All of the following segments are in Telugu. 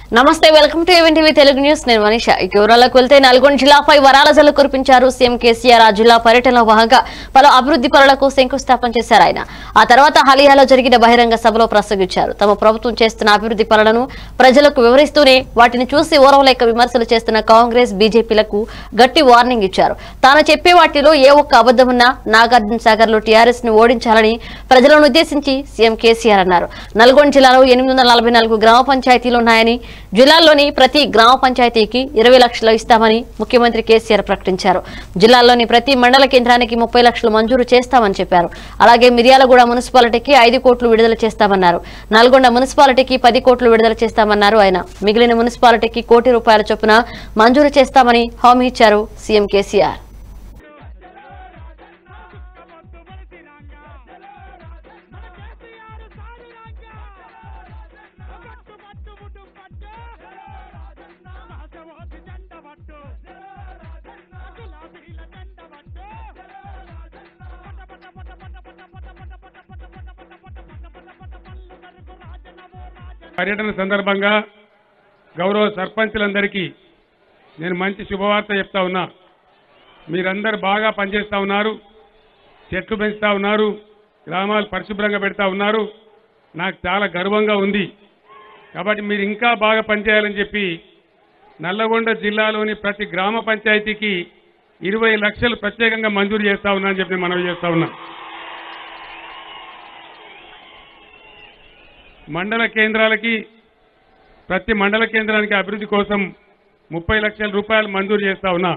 నమస్తే welcome to even TV Telugu news నేను మనీష ఇక వివరాలకు వెళ్తే నల్గొండ జిల్లాపై వరాల జల్లు కురిపించారు సీఎం కేసీఆర్ ఆ జిల్లా పర్యటనలో భాగంగా పలు అభివృద్ధి పనులకు శంకుస్థాపన చేశారు ఆయన ఆ తర్వాత హలియాలో జరిగిన బహిరంగ సభలో ప్రసంగించారు తమ ప్రభుత్వం చేస్తున్న అభివృద్ధి పనులను ప్రజలకు వివరిస్తూనే వాటిని చూసి ఓరవలేక విమర్శలు చేస్తున్న కాంగ్రెస్ బీజేపీలకు గట్టి వార్నింగ్ ఇచ్చారు తాను చెప్పే వాటిలో ఏ ఒక్క అబద్ధమున్నా నాగార్జున సాగర్ లో టీఆర్ఎస్ ను ఓడించాలని ప్రజలను ఉద్దేశించి సీఎం కేసీఆర్ అన్నారు నల్గొండ జిల్లాలో ఎనిమిది వందల నలభై నాలుగు గ్రామ పంచాయతీలు ఉన్నాయని జిల్లాలోని ప్రతి గ్రామ పంచాయతీకి ఇరవై లక్షలు ఇస్తామని ముఖ్యమంత్రి కేసీఆర్ ప్రకటించారు జిల్లాలోని ప్రతి మండల కేంద్రానికి ముప్పై లక్షలు మంజూరు చేస్తామని చెప్పారు అలాగే మిర్యాలగూడ మున్సిపాలిటీకి ఐదు కోట్లు విడుదల చేస్తామన్నారు నల్గొండ మున్సిపాలిటీకి పది కోట్లు విడుదల చేస్తామన్నారు ఆయన మిగిలిన మున్సిపాలిటీకి కోటి రూపాయల చొప్పున మంజూరు చేస్తామని హామీ ఇచ్చారు సీఎం కేసీఆర్ పర్యటన సందర్భంగా గౌరవ సర్పంచులందరికీ నేను మంచి శుభవార్త చెప్తా ఉన్నా మీరందరూ బాగా పనిచేస్తా ఉన్నారు చెట్లు పెంచుతా ఉన్నారు గ్రామాలు పరిశుభ్రంగా పెడతా ఉన్నారు నాకు చాలా గర్వంగా ఉంది కాబట్టి మీరు ఇంకా బాగా పనిచేయాలని చెప్పి నల్లగొండ జిల్లాలోని ప్రతి గ్రామ పంచాయతీకి ఇరవై లక్షలు ప్రత్యేకంగా మంజూరు చేస్తా ఉన్నా అని చెప్పి నేను మనవి చేస్తా ఉన్నా మండల కేంద్రాలకి ప్రతి మండల కేంద్రానికి అభివృద్ధి కోసం ముప్పై లక్షల రూపాయలు మంజూరు చేస్తా ఉన్నా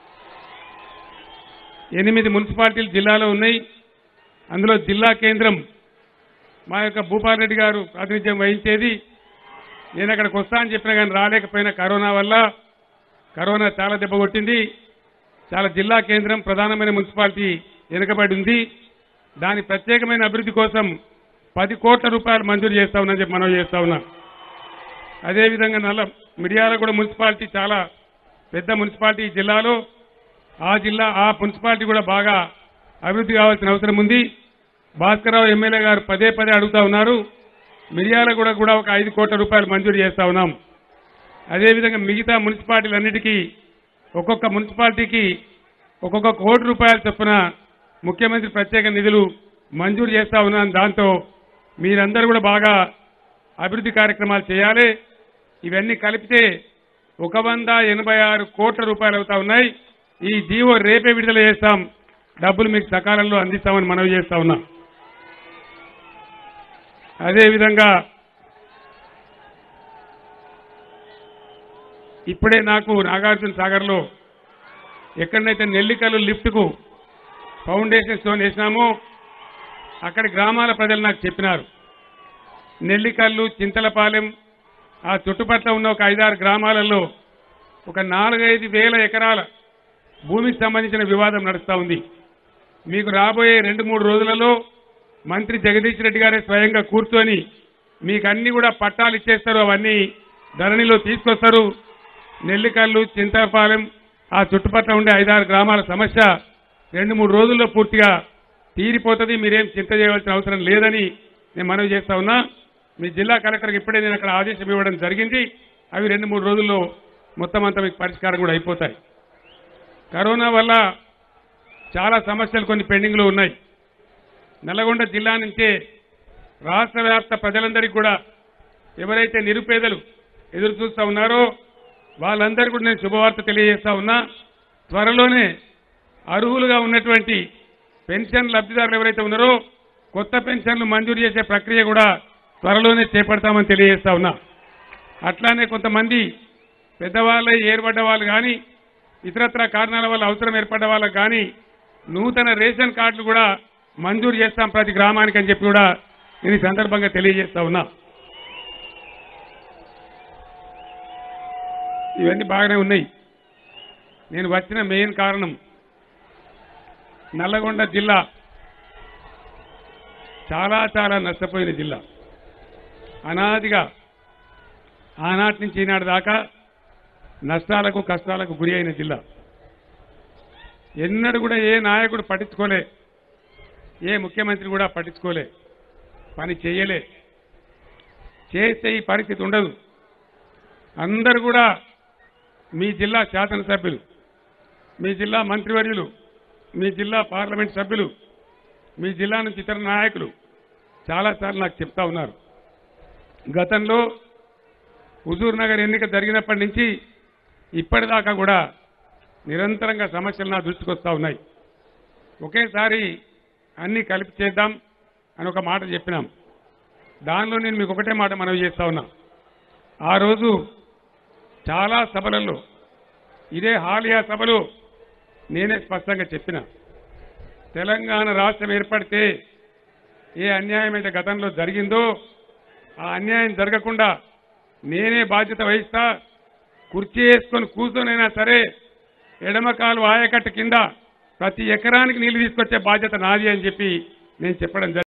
ఎనిమిది మున్సిపాలిటీలు జిల్లాలో ఉన్నాయి అందులో జిల్లా కేంద్రం మా యొక్క భూపాల్ రెడ్డి గారు ప్రాతినిధ్యం వహించేది నేను అక్కడికి వస్తా అని చెప్పినా కానీ రాలేకపోయిన కరోనా వల్ల కరోనా చాలా దెబ్బ కొట్టింది చాలా జిల్లా కేంద్రం ప్రధానమైన మున్సిపాలిటీ వెనుకబడి ఉంది దాని ప్రత్యేకమైన అభివృద్ధి కోసం పది కోట్ల రూపాయలు మంజూరు చేస్తా ఉన్నాని చెప్పి మనం చేస్తా ఉన్నాం అదేవిధంగా నల్ల మిడియాలగూడ మున్సిపాలిటీ చాలా పెద్ద మున్సిపాలిటీ ఈ జిల్లాలో ఆ జిల్లా ఆ మున్సిపాలిటీ కూడా బాగా అభివృద్ధి కావాల్సిన అవసరం ఉంది భాస్కరరావు ఎమ్మెల్యే గారు పదే పదే అడుగుతా ఉన్నారు మిర్యాలగూడ కూడా ఒక ఐదు కోట్ల రూపాయలు మంజూరు చేస్తా ఉన్నాం అదేవిధంగా మిగతా మున్సిపాలిటీలన్నిటికీ ఒక్కొక్క మున్సిపాలిటీకి ఒక్కొక్క కోటి రూపాయల చొప్పున ముఖ్యమంత్రి ప్రత్యేక నిధులు మంజూరు చేస్తా ఉన్నాను దాంతో మీరందరూ కూడా బాగా అభివృద్ధి కార్యక్రమాలు చేయాలి ఇవన్నీ కలిపితే ఒక వంద ఎనభై ఆరు కోట్ల రూపాయలు అవుతా ఉన్నాయి ఈ జీవో రేపే విడుదల చేస్తాం డబ్బులు మీకు సకాలంలో అందిస్తామని మనవి చేస్తా ఉన్నాం అదేవిధంగా ఇప్పుడే నాకు నాగార్జున సాగర్లో ఎక్కడైతే నెల్లికల్లు లిఫ్ట్కు ఫౌండేషన్ స్టోన్ వేసినామో అక్కడి గ్రామాల ప్రజలు నాకు చెప్పినారు నెల్లికల్లు చింతలపాలెం ఆ చుట్టుపక్కల ఉన్న ఒక ఐదారు గ్రామాలలో ఒక నాలుగైదు వేల ఎకరాల భూమికి సంబంధించిన వివాదం నడుస్తూ ఉంది మీకు రాబోయే రెండు మూడు రోజులలో మంత్రి జగదీష్ రెడ్డి గారే స్వయంగా కూర్చొని మీకు అన్ని కూడా పట్టాలు ఇచ్చేస్తారు అవన్నీ ధరణిలో తీసుకొస్తారు నెల్లికల్లు చింతపాలెం ఆ చుట్టుపక్కల ఉండే ఐదారు గ్రామాల సమస్య రెండు మూడు రోజుల్లో పూర్తిగా తీరిపోతుంది మీరేం చింత చేయవలసిన అవసరం లేదని నేను మనవి చేస్తా ఉన్నా మీ జిల్లా కలెక్టర్కి ఇప్పుడే నేను అక్కడ ఆదేశం ఇవ్వడం జరిగింది అవి రెండు మూడు రోజుల్లో మొత్తం అంతా మీకు పరిష్కారం కూడా అయిపోతాయి కరోనా వల్ల చాలా సమస్యలు కొన్ని పెండింగ్లో ఉన్నాయి నల్గొండ జిల్లా నుంచే రాష్ట్ర వ్యాప్త ప్రజలందరికీ కూడా ఎవరైతే నిరుపేదలు ఎదురు చూస్తూ ఉన్నారో వాళ్ళందరికీ కూడా నేను శుభవార్త తెలియజేస్తా ఉన్నా త్వరలోనే అర్హులుగా ఉన్నటువంటి పెన్షన్ లబ్ధిదారులు ఎవరైతే ఉన్నారో కొత్త పెన్షన్లు మంజూరు చేసే ప్రక్రియ కూడా త్వరలోనే చేపడతామని తెలియజేస్తా ఉన్నా అట్లానే కొంతమంది పెద్దవాళ్ళ ఏర్పడ్డ వాళ్ళు కానీ ఇతరత్ర కారణాల వల్ల అవసరం ఏర్పడ్డ వాళ్ళకి కానీ నూతన రేషన్ కార్డులు కూడా మంజూరు చేస్తాం ప్రతి గ్రామానికి అని చెప్పి కూడా నేను ఈ సందర్భంగా తెలియజేస్తా ఉన్నా ఇవన్నీ బాగానే ఉన్నాయి నేను వచ్చిన మెయిన్ కారణం నల్లగొండ జిల్లా చాలా చాలా నష్టపోయిన జిల్లా అనాదిగా ఆనాటి నుంచి ఈనాటి దాకా నష్టాలకు కష్టాలకు గురి అయిన జిల్లా ఎన్నడూ కూడా ఏ నాయకుడు పట్టించుకోలే ఏ ముఖ్యమంత్రి కూడా పట్టించుకోలే పని చేయలే చేస్తే ఈ పరిస్థితి ఉండదు అందరూ కూడా మీ జిల్లా శాసనసభ్యులు మీ జిల్లా మంత్రివర్యులు మీ జిల్లా పార్లమెంట్ సభ్యులు మీ జిల్లా నుంచి ఇతర నాయకులు చాలాసార్లు నాకు చెప్తా ఉన్నారు గతంలో హుజూర్ నగర్ ఎన్నిక జరిగినప్పటి నుంచి ఇప్పటిదాకా కూడా నిరంతరంగా సమస్యలు నా దృష్టికి వస్తూ ఉన్నాయి ఒకేసారి అన్ని కలిపి చేద్దాం అని ఒక మాట చెప్పినాం దానిలో నేను మీకు ఒకటే మాట మనవి చేస్తా ఉన్నా ఆ రోజు చాలా సభలలో ఇదే హాలియా సభలో నేనే స్పష్టంగా చెప్పిన తెలంగాణ రాష్ట్రం ఏర్పడితే ఏ అన్యాయం అయితే గతంలో జరిగిందో ఆ అన్యాయం జరగకుండా నేనే బాధ్యత వహిస్తా కుర్చీ వేసుకొని కూర్చొనైనా సరే ఎడమకాలు ఆయకట్టు కింద ప్రతి ఎకరానికి నీళ్లు తీసుకొచ్చే బాధ్యత నాది అని చెప్పి నేను చెప్పడం జరిగింది